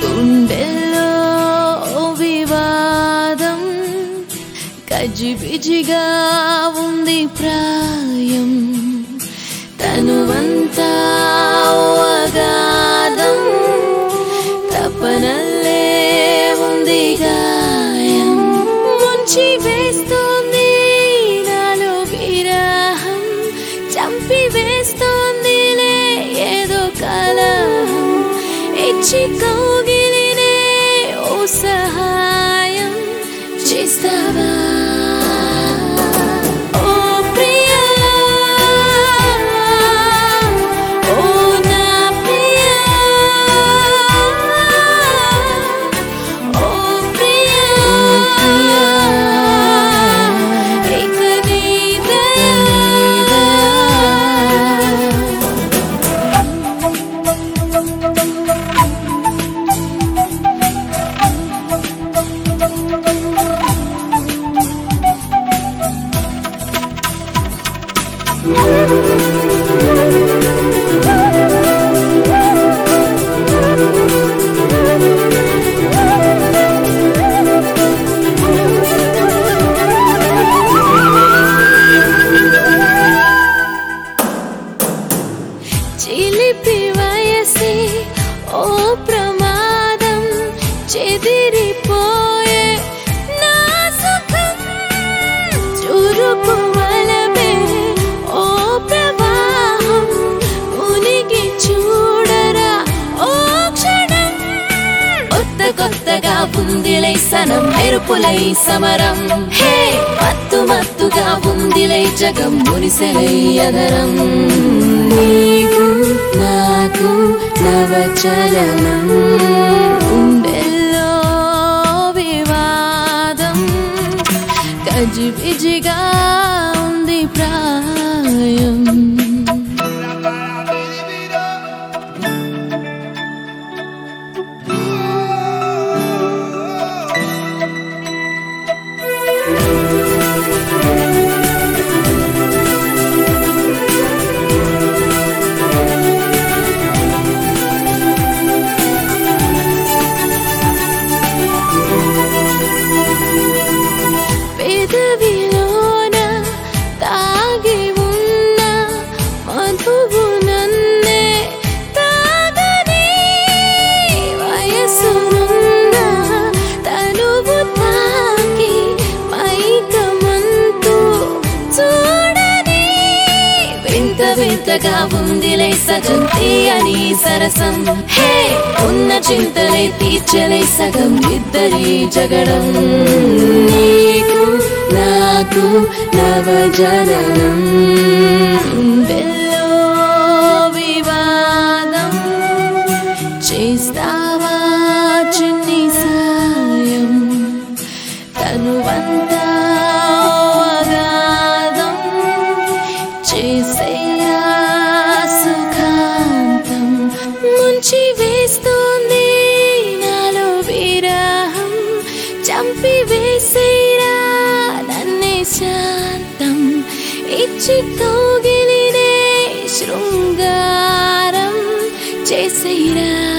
గుండెల్లో వివాదం గజిబిజిగా ఉంది ప్రాయం తనువంతా ఓ అగాధం తపనల్లే ఉంది గాయం ముంచి వేస్తోంది నాలో విరహం చంపి వేస్తోందిలే ఏదో కలహం ఇచ్చి కౌగిలినే ఓ సహాయం చేస్తావా ఓ ప్రియా ఓ నా ప్రియా ఓ ప్రియా ఇక నీదే చిలిపి వయసి ఓ ప్రమాదం చెదిరిపోయే నా సుఖం చురుకు వలమే ఓ ప్రవాహం మునిగి చూడరా ఓ క్షణం కొత్త కొత్తగా ఉందిలై సనం మెరుపులై సమరం హే మత్తు మత్తుగా ఉందిలై జగం మురిసెలై అదరం నీకు నాకు నవచలనం గుండెల్లో వివాదం గజిబిజిగా ఉంది ప్రాయం పెదవిలోన తాగి ఉన్న మధువు నన్నే తాగని వయసునున్న తనువు తాకి మైకమంతు చూడని వింత వింతగా ఉందిలై సగం తీయని సరసం హే ఉన్న చింతలే తీర్చలే సగం ఇద్దరి జగడం నీకు నాకు నవజననం గుండెల్లో వివాదం చేస్తావా చిన్ని సాయం తనువంతా అగాధం చేసేయా సుఖాంతం ముంచి వేస్తోంది నాలో విరహం చంపి వేసేరా నన్నే శాంతం ఇచ్చి కౌగిలినే శృంగారం చేసేరా